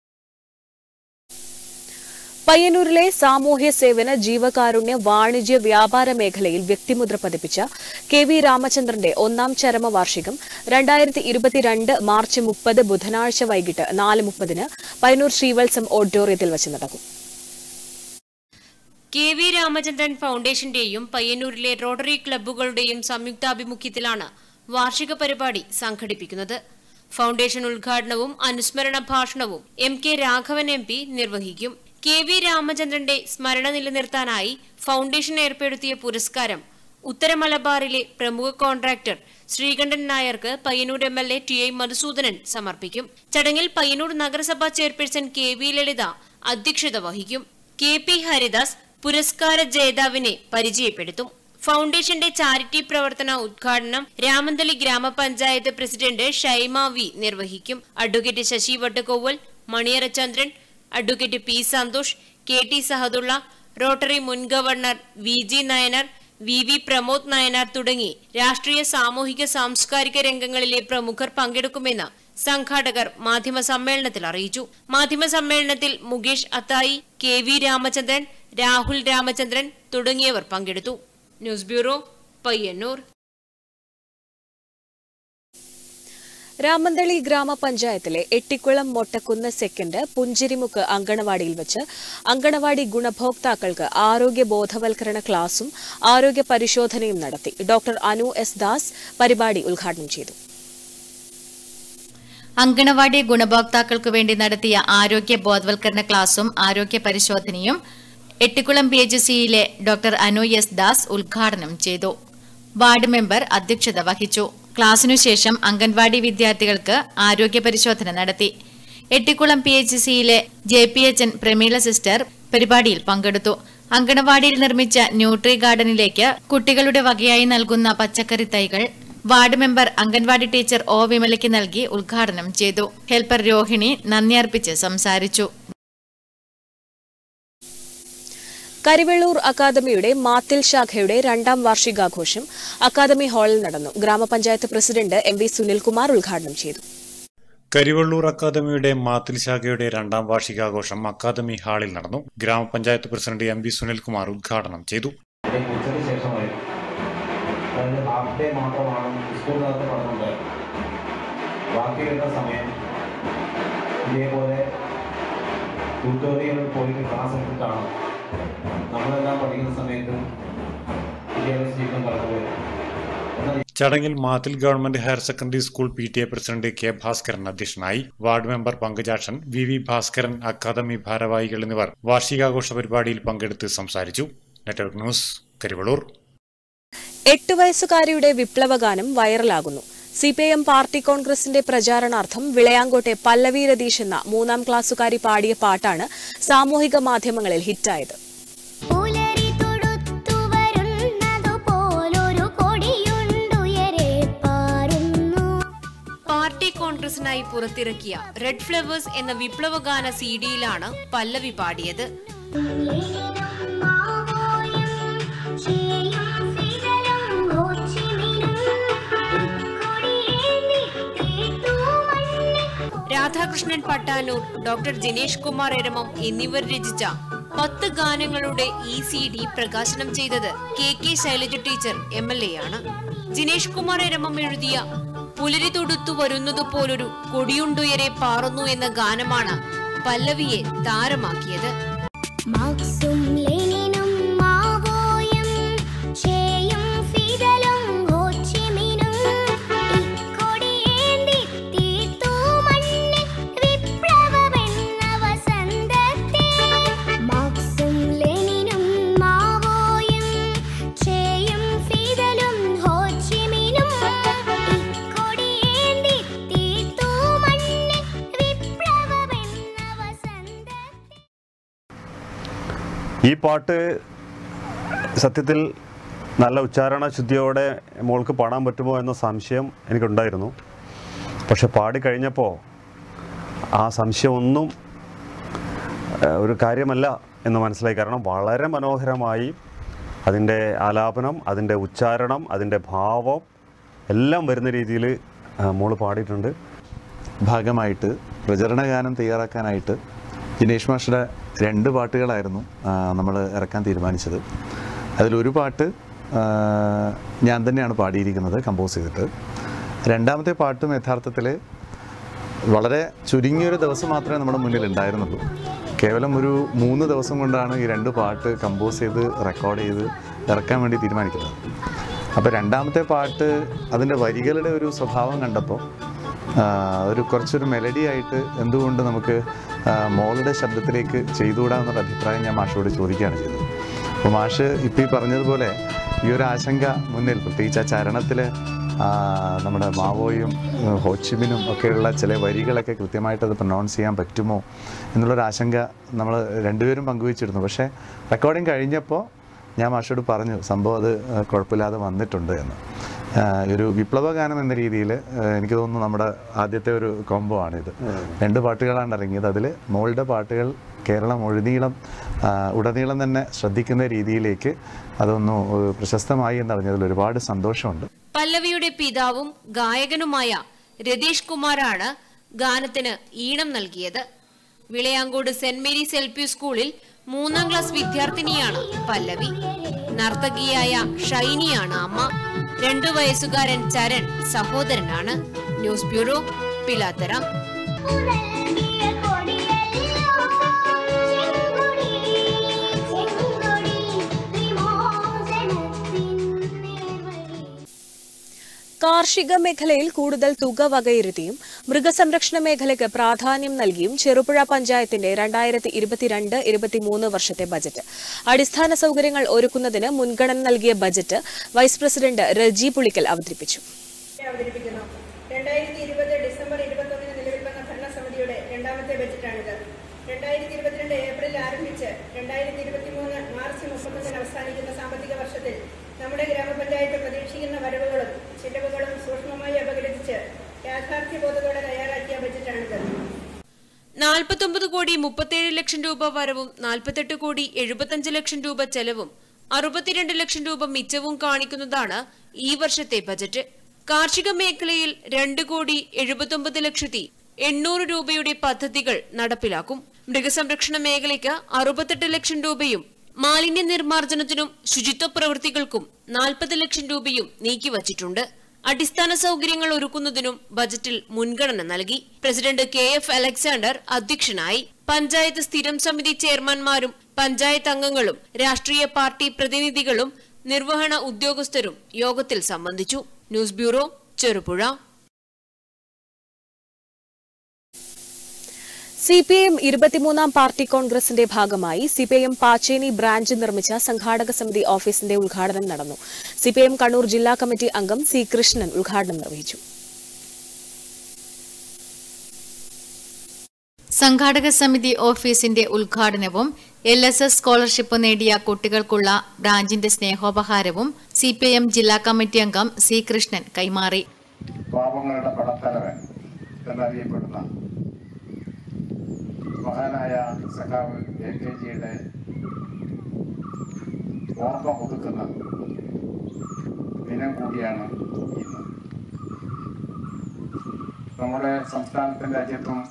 പയ്യന്നൂരിലെ സാമൂഹ്യ സേവന ജീവകാരുണ്യ വാണിജ്യ വ്യാപാര മേഖലയിൽ വ്യക്തിമുദ്ര പതിപ്പിച്ച കെ വി രാമചന്ദ്രന്റെ ഒന്നാം ചരമവാർഷികം രണ്ടായിരത്തി ഇരുപത്തിരണ്ട് മാർച്ച് മുപ്പത് ബുധനാഴ്ച വൈകിട്ട് നാല് മുപ്പതിന് പയ്യന്നൂർ ശ്രീവത്സം ഓഡിറ്റോറിയത്തിൽ വച്ച് നടക്കും കെ വി രാമചന്ദ്രൻ ഫൗണ്ടേഷന്റെയും പയ്യന്നൂരിലെ റോട്ടറി ക്ലബ്ബുകളുടെയും സംയുക്താഭിമുഖ്യത്തിലാണ് വാർഷിക പരിപാടി സംഘടിപ്പിക്കുന്നത് ഫൗണ്ടേഷൻ ഉദ്ഘാടനവും അനുസ്മരണ ഭാഷണവും M K Raghavan M P നിർവഹിക്കും കെ വി രാമചന്ദ്രന്റെ സ്മരണ നിലനിർത്താനായി ഫൗണ്ടേഷൻ ഏർപ്പെടുത്തിയ പുരസ്കാരം ഉത്തര മലബാറിലെ പ്രമുഖ കോൺട്രാക്ടർ ശ്രീകണ്ഠൻ നായർക്ക് Payyannur M L A T I Madhusudanan സമർപ്പിക്കും ചടങ്ങിൽ പയ്യന്നൂർ നഗരസഭാ ചെയർപേഴ്സൺ കെ വി ലളിത അധ്യക്ഷത വഹിക്കും കെ പി ഹരിദാസ് പുരസ്കാര ജേതാവിനെ പരിചയപ്പെടുത്തും ഫൗണ്ടേഷന്റെ ചാരിറ്റി പ്രവർത്തന ഉദ്ഘാടനം രാമന്തലി ഗ്രാമപഞ്ചായത്ത് പ്രസിഡന്റ് ഷൈമ വി നിർവഹിക്കും advocate Sasi Vattakkoval Maniyara Chandran advocate P Santhosh K T Sahadulla rotary മുൻ governor V G Nayanar V V Pramod Nayanar തുടങ്ങി രാഷ്ട്രീയ സാമൂഹിക സാംസ്കാരിക രംഗങ്ങളിലെ പ്രമുഖർ പങ്കെടുക്കുമെന്ന് സംഘാടകർ മാധ്യമ സമ്മേളനത്തിൽ അറിയിച്ചു മാധ്യമ സമ്മേളനത്തിൽ മുകേഷ് അത്തായി കെ വി രാമചന്ദ്രൻ രാഹുൽ രാമചന്ദ്രൻ തുടങ്ങിയവർ പങ്കെടുത്തു ന്യൂസ് ബ്യൂറോ പയ്യന്നൂർ രാമന്തളി ഗ്രാമപഞ്ചായത്തിലെ എട്ടിക്കുളം മൊട്ടക്കുന്ന് സെക്കൻഡ് പുഞ്ചിരിമുക്ക് അങ്കണവാടിയിൽ വെച്ച് അങ്കണവാടി ഗുണഭോക്താക്കൾക്ക് ആരോഗ്യ ബോധവൽക്കരണ ക്ലാസും ആരോഗ്യ പരിശോധനയും നടത്തി ഡോക്ടർ അനു എസ് ദാസ് പരിപാടി ഉദ്ഘാടനം ചെയ്തു അങ്കണവാടി ഗുണഭോക്താക്കൾക്കു വേണ്ടി നടത്തിയ ആരോഗ്യ ബോധവൽക്കരണ ക്ലാസും ആരോഗ്യ പരിശോധനയും എട്ടിക്കുളം പി എച്ച് സിയിലെ ഡോക്ടർ അനു എസ് ദാസ് ഉദ്ഘാടനം ചെയ്തു വാർഡ് മെമ്പർ അധ്യക്ഷത വഹിച്ചു ക്ലാസിനുശേഷം അംഗൻവാടി വിദ്യാർത്ഥികൾക്ക് ആരോഗ്യ പരിശോധന നടത്തി എട്ടിക്കുളം പി എച്ച് സിയിലെ J P H N Prameela sister പരിപാടിയിൽ പങ്കെടുത്തു അങ്കണവാടിയിൽ നിർമ്മിച്ച ന്യൂട്രി ഗാർഡനിലേക്ക് കുട്ടികളുടെ വകയായി നൽകുന്ന പച്ചക്കറി തൈകൾ ward member anganwadi teacher O വിമലയ്ക്ക് നൽകി ഉദ്ഘാടനം ചെയ്തു ഹെൽപ്പർ രോഹിണി നന്ദി അർപ്പിച്ച് സംസാരിച്ചു കരിവെള്ളൂർ അക്കാദമിയുടെ മാത്തിൽ ശാഖയുടെ രണ്ടാം വാർഷികാഘോഷം അക്കാദമി ഹാളിൽ നടന്നു ഗ്രാമപഞ്ചായത്ത് പ്രസിഡന്റ് എം വി സുനിൽകുമാർ ഉദ്ഘാടനം ചെയ്തു കരിവള്ളൂർ അക്കാദമിയുടെ മാത്തിൽ ശാഖയുടെ രണ്ടാം വാർഷികാഘോഷം അക്കാദമി ഹാളിൽ നടന്നു ഗ്രാമപഞ്ചായത്ത് പ്രസിഡന്റ് എം വി സുനിൽകുമാർ ഉദ്ഘാടനം ചെയ്തു ഉച്ചയ്ക്ക് ശേഷമായി അതായത് ഹാഫ് ഡേ മാത്രമാണ് സ്കൂളിനകത്ത് പഠനമുണ്ട് ബാക്കി വരുന്ന സമയം ഇതേപോലെ ട്യൂട്ടോറിയൽ പോയിട്ട് ക്ലാസ് എടുത്തിട്ടാണ് നമ്മളെല്ലാം പഠിക്കുന്ന സമയത്ത് വിദ്യാഭ്യാസ ജീവിതം കടന്നുപോയത് എന്നാൽ ചടങ്ങിൽ Mathil government higher secondary school P T A president K Bhaskaran അധ്യക്ഷനായി ward member Pankajakshan V V Bhaskaran academy ഭാരവാഹികൾ എന്നിവർ വാർഷികാഘോഷ പരിപാടിയിൽ പങ്കെടുത്ത് സംസാരിച്ചു നെറ്റ്വർക്ക് ന്യൂസ് കരിവളൂർ എട്ട് വയസ്സുകാരിയുടെ വിപ്ലവഗാനം വൈറലാകുന്നു സിപിഐഎം പാർട്ടി കോൺഗ്രസിന്റെ പ്രചാരണാർത്ഥം വിളയാങ്കോട്ടെ പല്ലവി രതീഷ് എന്ന മൂന്നാം ക്ലാസ്സുകാരി പാടിയ പാട്ടാണ് സാമൂഹിക മാധ്യമങ്ങളിൽ ഹിറ്റായത് പാർട്ടി കോൺഗ്രസിനായി പുറത്തിറക്കിയ റെഡ് ഫ്ലവേഴ്സ് എന്ന വിപ്ലവഗാന സി ഡിയിലാണ് പല്ലവി പാടിയത് രാധാകൃഷ്ണൻ പട്ടാനൂർ ഡോക്ടർ ജിനേഷ് കുമാർ എരമം എന്നിവർ രചിച്ച പത്ത് ഗാനങ്ങളുടെ ഈ സി ഡി പ്രകാശനം ചെയ്തത് K K Shailaja teacher M L A ആണ് ജിനേഷ് കുമാർ എരമം എഴുതിയ പുലരി തൊടുത്തു വരുന്നത് പോലൊരു കൊടിയുണ്ടുയരെ പാറുന്നു എന്ന ഗാനമാണ് പല്ലവിയെ താരമാക്കിയത് മാർക്സും ലെനിനും മാവോയും ഷേയും ഫിദലും ഹോച്ചിമിനും ഇക്കൊടിയേന്തി തീർത്തു മണ്ണിൽ വിപ്ലവമെന്ന വസന്തത്തെ മാർക്സും ലെനിനും മാവോയും ഷേയും ഫിദലും ഹോച്ചിമിനും ഇക്കൊടിയേന്തി തീർത്തു മണ്ണിൽ വിപ്ലവമെന്ന വസന്തത്തെ ഈ പാട്ട് സത്യത്തിൽ നല്ല ഉച്ചാരണ ശുദ്ധിയോടെ മോൾക്ക് പാടാൻ പറ്റുമോ എന്ന സംശയം എനിക്കുണ്ടായിരുന്നു പക്ഷെ പാടിക്കഴിഞ്ഞപ്പോൾ ആ സംശയമൊന്നും ഏഹ്, ഒരു കാര്യമല്ല എന്ന് മനസ്സിലായി കാരണം വളരെ മനോഹരമായി അതിൻ്റെ ആലാപനം അതിൻ്റെ ഉച്ചാരണം അതിൻ്റെ ഭാവം എല്ലാം വരുന്ന രീതിയിൽ മോള് പാടിയിട്ടുണ്ട് ഭാഗമായിട്ട് പ്രചരണ ഗാനം തയ്യാറാക്കാനായിട്ട് ജിനേഷ് മാഷയുടെ രണ്ട് പാട്ടുകളായിരുന്നു നമ്മൾ ഇറക്കാൻ തീരുമാനിച്ചത് അതിലൊരു പാട്ട് ആ, ഞാൻ തന്നെയാണ് പാടിയിരിക്കുന്നത് കമ്പോസ് ചെയ്തിട്ട് രണ്ടാമത്തെ പാട്ടും യഥാർത്ഥത്തിൽ വളരെ ചുരുങ്ങിയൊരു ദിവസം മാത്രമേ നമ്മുടെ മുന്നിൽ ഉണ്ടായിരുന്നുള്ളൂ കേവലം ഒരു മൂന്ന് ദിവസം കൊണ്ടാണ് ഈ രണ്ട് പാട്ട് കമ്പോസ് ചെയ്ത് റെക്കോർഡ് ചെയ്ത് ഇറക്കാൻ വേണ്ടി തീരുമാനിക്കുന്നത് അപ്പോൾ രണ്ടാമത്തെ പാട്ട് അതിൻ്റെ വരികളുടെ ഒരു സ്വഭാവം കണ്ടപ്പോൾ ആ, ഒരു കുറച്ചൊരു മെലഡി ആയിട്ട് എന്തുകൊണ്ട് നമുക്ക് ആ, മോളുടെ ശബ്ദത്തിലേക്ക് ചെയ്തുകൂടാ എന്നൊരു അഭിപ്രായം ഞാൻ മാഷോട് ചോദിക്കുകയാണ് ചെയ്തത് അപ്പോൾ മാഷ് ഇപ്പോൾ ഈ പറഞ്ഞതുപോലെ ഈ ഒരു ആശങ്ക മുന്നിൽ പ്രത്യേകിച്ച് ആ ചരണത്തിൽ നമ്മുടെ മാവോയും ഏഹ്, ഹോച്ചിമിനും ഒക്കെയുള്ള ചില വരികളൊക്കെ കൃത്യമായിട്ട് അത് പ്രൊനൗൺസ് ചെയ്യാൻ പറ്റുമോ എന്നുള്ളൊരു ആശങ്ക നമ്മൾ രണ്ടുപേരും പങ്കുവച്ചിരുന്നു പക്ഷേ റെക്കോർഡിങ് കഴിഞ്ഞപ്പോൾ ഞാൻ മാഷോട് പറഞ്ഞു സംഭവം അത് ഏഹ്, കുഴപ്പമില്ലാതെ വന്നിട്ടുണ്ട് എന്ന് ഏഹ്, ഒരു വിപ്ലവ ഗാനം എന്ന രീതിയിൽ എനിക്ക് തോന്നുന്നു നമ്മുടെ ആദ്യത്തെ ഒരു കോംബോ ആണിത് രണ്ട് പാട്ടുകളാണ് ഇറങ്ങിയത് അതിൽ മോളുടെ പാട്ടുകൾ കേരളം ഒഴുനീളം ആ, ഉടനീളം തന്നെ ശ്രദ്ധിക്കുന്ന രീതിയിലേക്ക് അതൊന്ന് ഏഹ്, പ്രശസ്തമായി എന്നറിഞ്ഞതിൽ ഒരുപാട് സന്തോഷമുണ്ട് പല്ലവിയുടെ പിതാവും ഗായകനുമായ രതീഷ് കുമാറാണ് ഗാനത്തിന് ഈണം നൽകിയത് Vilayancode saint Mary's L P സ്കൂളിൽ മൂന്നാം ക്ലാസ് വിദ്യാർത്ഥിനിയാണ് പല്ലവി നർത്തകിയായ ഷൈനിയാണ് അമ്മ രണ്ടു വയസ്സുകാരൻ ചരൺ സഹോദരനാണ് ന്യൂസ് ബ്യൂറോ പിലാത്തറ കാർഷിക മേഖലയിൽ കൂടുതൽ തുക വകയിരുത്തിയും മൃഗസംരക്ഷണ മേഖലയ്ക്ക് പ്രാധാന്യം നൽകിയും ചെറുപുഴ പഞ്ചായത്തിന്റെ രണ്ടായിരത്തി ഇരുപത്തിരണ്ട് ഇരുപത്തിമൂന്ന് വർഷത്തെ ബജറ്റ് അടിസ്ഥാന സൗകര്യങ്ങൾ ഒരുക്കുന്നതിന് മുൻഗണന നൽകിയ budget vice president Reji Pulikkal അവതരിപ്പിച്ചു അവതരിപ്പിക്കുന്നു രണ്ടായിരത്തി ഇരുപത് ഡിസംബർ ഇരുപത്തൊന്നിന് നിലവിൽ വന്ന ഭരണസമിതിയുടെ രണ്ടാമത്തെ ബജറ്റാണിത് രണ്ടായിരത്തി ഇരുപത്തിരണ്ട് ഏപ്രിൽ ആരംഭിച്ച് രണ്ടായിരത്തി ഇരുപത്തിമൂന്ന് മാർച്ച് മുപ്പത്തൊന്നിന് അവസാനിക്കുന്ന സാമ്പത്തിക വർഷത്തിൽ നമ്മുടെ ഗ്രാമപഞ്ചായത്ത് പ്രതീക്ഷിക്കുന്ന വരവുകളും ചിലവുകളും സൂക്ഷ്മമായി അപഗ്രഥിച്ച് യാഥാർത്ഥ്യബോധത്തോടെ തയ്യാറാക്കിയ ബജറ്റാണിത് നാൽപ്പത്തൊമ്പത് കോടി മുപ്പത്തേഴ് ലക്ഷം രൂപ വരവും നാൽപ്പത്തെട്ട് കോടി എഴുപത്തഞ്ച് ലക്ഷം രൂപ ചെലവും അറുപത്തിരണ്ട് ലക്ഷം രൂപ മിച്ചവും കാണിക്കുന്നതാണ് ഈ വർഷത്തെ ബജറ്റ് കാർഷിക മേഖലയിൽ രണ്ട് കോടി എഴുപത്തൊമ്പത് ലക്ഷത്തി എണ്ണൂറ് രൂപയുടെ പദ്ധതികൾ നടപ്പിലാക്കും മൃഗസംരക്ഷണ മേഖലയ്ക്ക് അറുപത്തെട്ട് ലക്ഷം രൂപയും മാലിന്യ നിർമ്മാർജ്ജനത്തിനും ശുചിത്വ പ്രവൃത്തികൾക്കും നാൽപ്പത് ലക്ഷം രൂപയും നീക്കിവച്ചിട്ടുണ്ട് അടിസ്ഥാന സൗകര്യങ്ങൾ ഒരുക്കുന്നതിനും ബജറ്റിൽ മുൻഗണന നൽകി പ്രസിഡന്റ് കെ എഫ് അലക്സാണ്ടർ അധ്യക്ഷനായി പഞ്ചായത്ത് സ്ഥിരം സമിതി ചെയർമാൻമാരും പഞ്ചായത്ത് അംഗങ്ങളും രാഷ്ട്രീയ പാർട്ടി പ്രതിനിധികളും നിർവഹണ ഉദ്യോഗസ്ഥരും യോഗത്തിൽ സംബന്ധിച്ചു news bureau Cherupuzha C P I M ഇരുപത്തിമൂന്നാം പാർട്ടി കോൺഗ്രസിന്റെ ഭാഗമായി C P I M Pachheni branch നിർമ്മിച്ച സംഘാടക സമിതി ഓഫീസിന്റെ ഉദ്ഘാടനം നടന്നു C P I M Kannur ജില്ലാ കമ്മിറ്റി അംഗം സി കൃഷ്ണൻ ഉദ്ഘാടനം നിർവഹിച്ചു സംഘാടക സമിതി ഓഫീസിന്റെ ഉദ്ഘാടനവും എൽ എസ് എസ് സ്കോളർഷിപ്പ് നേടിയ കുട്ടികൾക്കുള്ള ബ്രാഞ്ചിന്റെ സ്നേഹോപഹാരവും സി പി എം ജില്ലാ കമ്മിറ്റി അംഗം സി കൃഷ്ണൻ കൈമാറി പാപങ്ങളുടെ പടത്തലവൻ എന്നറിയപ്പെടുന്ന മഹാനായ സഖാവ് എ കെ ജിയുടെ ഓർമ്മ പുതുക്കുന്ന ദിനം കൂടിയാണ് ഇന്ന് നമ്മുടെ സംസ്ഥാനത്തിൻ്റെ രാജ്യത്തും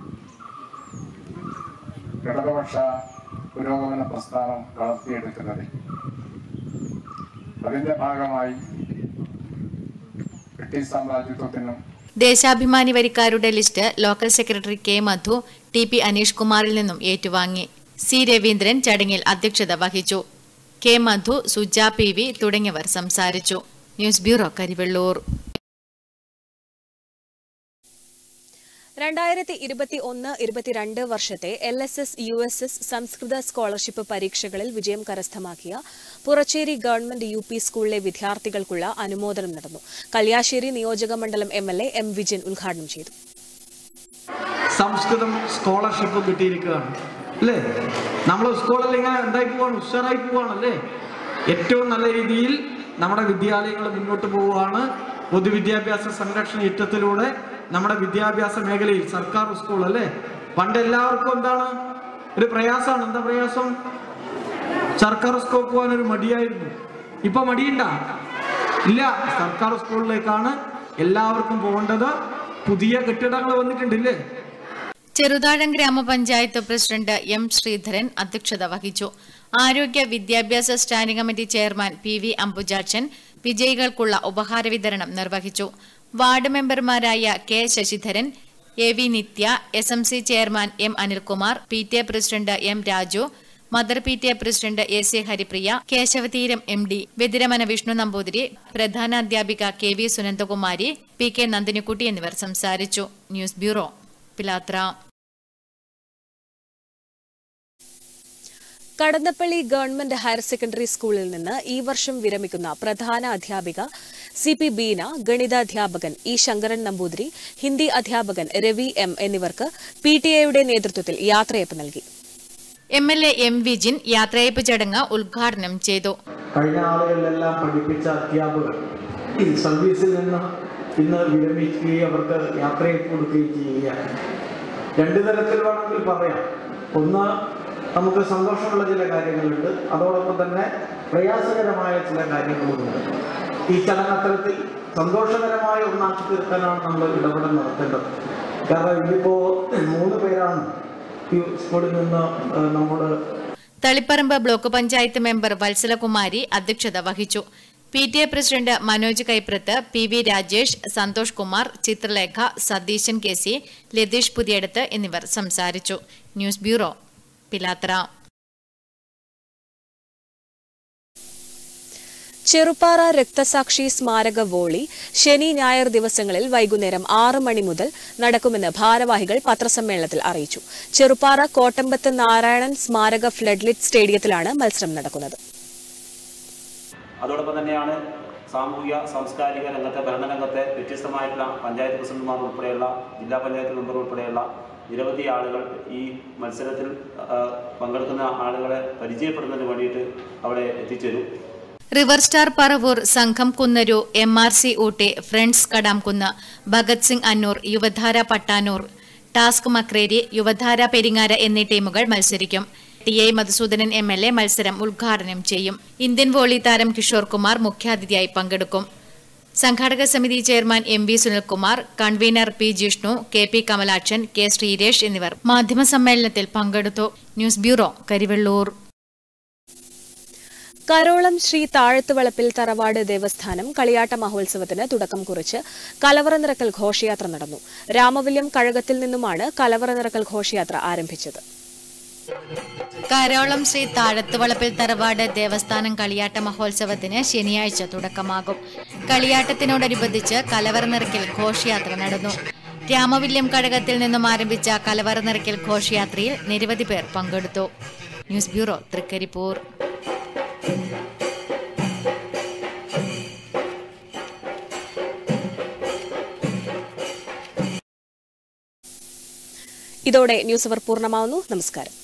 ഇടതുപക്ഷ പുരോഗമന പ്രസ്ഥാനം വളർത്തിയെടുക്കുന്നതിൽ അതിൻ്റെ ഭാഗമായി ബ്രിട്ടീഷ് സാമ്രാജ്യത്വത്തിനും ദേശാഭിമാനി വരിക്കാരുടെ list local secretary K Madhu T P Aneesh കുമാറിൽ നിന്നും ഏറ്റുവാങ്ങി സി രവീന്ദ്രൻ ചടങ്ങിൽ അധ്യക്ഷത വഹിച്ചു K Madhu Suja P V തുടങ്ങിയവർ സംസാരിച്ചു ന്യൂസ് ബ്യൂറോ കരിവെള്ളൂർ രണ്ടായിരത്തി ഇരുപത്തി ഒന്ന് ഇരുപത്തിരണ്ട് വർഷത്തെ L S S U S S സംസ്കൃത സ്കോളർഷിപ്പ് പരീക്ഷകളിൽ വിജയം കരസ്ഥമാക്കിയ പുറച്ചേരി ഗവൺമെന്റ് യു പി സ്കൂളിലെ വിദ്യാർത്ഥികൾക്കുള്ള അനുമോദനം നടന്നു കല്യാശ്ശേരി നിയോജക മണ്ഡലം M L A M Vijayan ഉദ്ഘാടനം ചെയ്തു സംസ്കൃതം സ്കോളർഷിപ്പ് കിട്ടിയിരിക്കുകയാണ് അല്ലേ നമ്മൾ സ്കൂളിൽ ഇങ്ങനെ എന്തായി പോവാണ് ഉഷാറായി പോവാണല്ലേ ഏറ്റവും നല്ല രീതിയിൽ നമ്മുടെ വിദ്യാലയങ്ങൾ മുന്നോട്ട് പോവുകയാണ് പൊതുവിദ്യാഭ്യാസ സംരക്ഷണ യജ്ഞത്തിലൂടെ നമ്മുടെ വിദ്യാഭ്യാസ മേഖലയിൽ സർക്കാർ സ്കൂൾ അല്ലേ പണ്ട് എല്ലാവർക്കും എന്താണ് ഒരു പ്രയാസമാണ് എന്താ പ്രയാസം സർക്കാർ സ്കൂൾ പോകാൻ ഒരു മടിയായിരുന്നു ഇപ്പൊ മടിയുണ്ട ഇല്ല സർക്കാർ സ്കൂളിലേക്കാണ് എല്ലാവർക്കും പോകേണ്ടത് പുതിയ കെട്ടിടങ്ങൾ വന്നിട്ടുണ്ടില്ലേ ചെറുതാഴം ഗ്രാമപഞ്ചായത്ത് പ്രസിഡന്റ് എം ശ്രീധരൻ അധ്യക്ഷത വഹിച്ചു ആരോഗ്യ വിദ്യാഭ്യാസ standing committee chairman P V Ambujakshan വിജയികൾക്കുള്ള ഉപഹാര വിതരണം നിർവഹിച്ചു വാർഡ് മെമ്പർമാരായ K Sasidharan A V Nithya S M C chairman M Anilkumar P T A president M Raju mother P T A president A C Haripriya Keshavatheeram M D Vethiramana Vishnu Namboothiri പ്രധാന അധ്യാപിക K V Sunandakumari P K Nandinikkutty എന്നിവർ സംസാരിച്ചു news bureau Pilathara Kadannappally government higher secondary സ്കൂളിൽ നിന്ന് ഈ വർഷം വിരമിക്കുന്ന പ്രധാന അധ്യാപിക സി പി ബീന ഗണിതാധ്യാപകൻ ഇ ശങ്കരൻ നമ്പൂതിരി ഹിന്ദി അധ്യാപകൻ രവി എം എന്നിവർക്ക് പി ടി എയുടെ നേതൃത്വത്തിൽ യാത്രയപ്പ് നൽകി M L A M Vijin യാത്രയപ്പ് ചടങ്ങ് ഉദ്ഘാടനം ചെയ്തു കഴിഞ്ഞ ആളുകളിലെല്ലാം പഠിപ്പിച്ച അധ്യാപകർ ഈ സർവീസിൽ നിന്ന് ഇന്ന് വിരമിക്കുകയും അവർക്ക് യാത്രയിൽ കൊടുക്കുകയും ചെയ്യുകയാണ് രണ്ട് തരത്തിൽ വേണമെങ്കിൽ പറയാം ഒന്ന് നമുക്ക് സന്തോഷമുള്ള ചില കാര്യങ്ങളുണ്ട് അതോടൊപ്പം തന്നെ പ്രയാസകരമായ ചില കാര്യങ്ങളുമുണ്ട് ഈ ചടങ്ങ് അത്തരത്തിൽ സന്തോഷകരമായ ഒന്നാക്കി തീർക്കാനാണ് നമ്മൾ ഇടപെടൽ നടത്തേണ്ടത് കാരണം ഇതിപ്പോ മൂന്ന് പേരാണ് ഈ സ്കൂളിൽ നിന്ന് നമ്മൾ തളിപ്പറമ്പ് ബ്ലോക്ക് പഞ്ചായത്ത് മെമ്പർ വത്സലകുമാരി അധ്യക്ഷത വഹിച്ചു P T A president Manoj Kaiprath P V Rajesh Santhosh Kumar Chithralekha Satheesan K C Latheesh Puthiyadath എന്നിവർ സംസാരിച്ചു ന്യൂസ് ബ്യൂറോ പിലാത്തറ ചെറുപ്പാറ രക്തസാക്ഷി സ്മാരക വോളി ശനി ഞായർ ദിവസങ്ങളിൽ വൈകുന്നേരം ആറ് മണി മുതൽ നടക്കുമെന്ന് ഭാരവാഹികൾ പത്രസമ്മേളനത്തിൽ അറിയിച്ചു ചെറുപ്പാറ കോട്ടമ്പത്ത് നാരായണൻ സ്മാരക ഫ്ലഡ്ലിറ്റ് സ്റ്റേഡിയത്തിലാണ് മത്സരം നടക്കുന്നത് അതോടൊപ്പം തന്നെയാണ് സാമൂഹിക സാംസ്കാരിക രംഗത്തെ ഭരണരംഗത്തെ വ്യത്യസ്തമായിട്ടുള്ള പഞ്ചായത്ത് പ്രസിഡന്റുമാർ ഉൾപ്പെടെയുള്ള ജില്ലാ പഞ്ചായത്ത് മെമ്പർ ഉൾപ്പെടെയുള്ള നിരവധി ആളുകൾ ഈ മത്സരത്തിൽ ആ, പങ്കെടുക്കുന്ന ആളുകളെ പരിചയപ്പെടുന്നതിന് വേണ്ടിയിട്ട് അവിടെ എത്തിച്ചേരും റിവർ സ്റ്റാർ പറവൂർ സംഘം Kunnaru M R C Ooty friends Kadamkunnu Bhagat Singh Annur Yuvadhara Pattanur task Makreri Yuvadhara Peringara എന്നീ ടീമുകൾ മത്സരിക്കും T I Madhusoodanan M L A മത്സരം ഉദ്ഘാടനം ചെയ്യും ഇന്ത്യൻ വോളി താരം കിഷോർ കുമാർ മുഖ്യാതിഥിയായി പങ്കെടുക്കും സംഘാടക സമിതി chairman M V Sunilkumar convener P Jishnu K P Kamalakshan K Sreeresh എന്നിവർ മാധ്യമസമ്മേളനത്തിൽ പങ്കെടുത്തു ന്യൂസ് ബ്യൂറോ കരിവെള്ളൂർ കരോളം ശ്രീ താഴത്തുവളപ്പിൽ തറവാട് ദേവസ്ഥാനം കളിയാട്ട മഹോത്സവത്തിന് തുടക്കം കുറിച്ച് കലവറ നിറക്കൽ ഘോഷയാത്ര നടന്നു രാമവല്യം കഴകത്തിൽ നിന്നുമാണ് കലവറ നിറക്കൽ ഘോഷയാത്ര ആരംഭിച്ചത് കരോളം ശ്രീ താഴത്തുവളപ്പിൽ തറവാട് ദേവസ്ഥാനം കളിയാട്ട മഹോത്സവത്തിന് ശനിയാഴ്ച തുടക്കമാകും കളിയാട്ടത്തിനോടനുബന്ധിച്ച് കലവറ നിറയ്ക്കൽ ഘോഷയാത്ര നടന്നു രാമവില്യം കഴകത്തിൽ നിന്നും ആരംഭിച്ച കലവറ നിറയ്ക്കൽ ഘോഷയാത്രയിൽ നിരവധി പേർ പങ്കെടുത്തു ന്യൂസ് ബ്യൂറോ തൃക്കരിപ്പൂർ ഇതോടെ ന്യൂസ് അവർ പൂർണ്ണമാവുന്നു നമസ്കാരം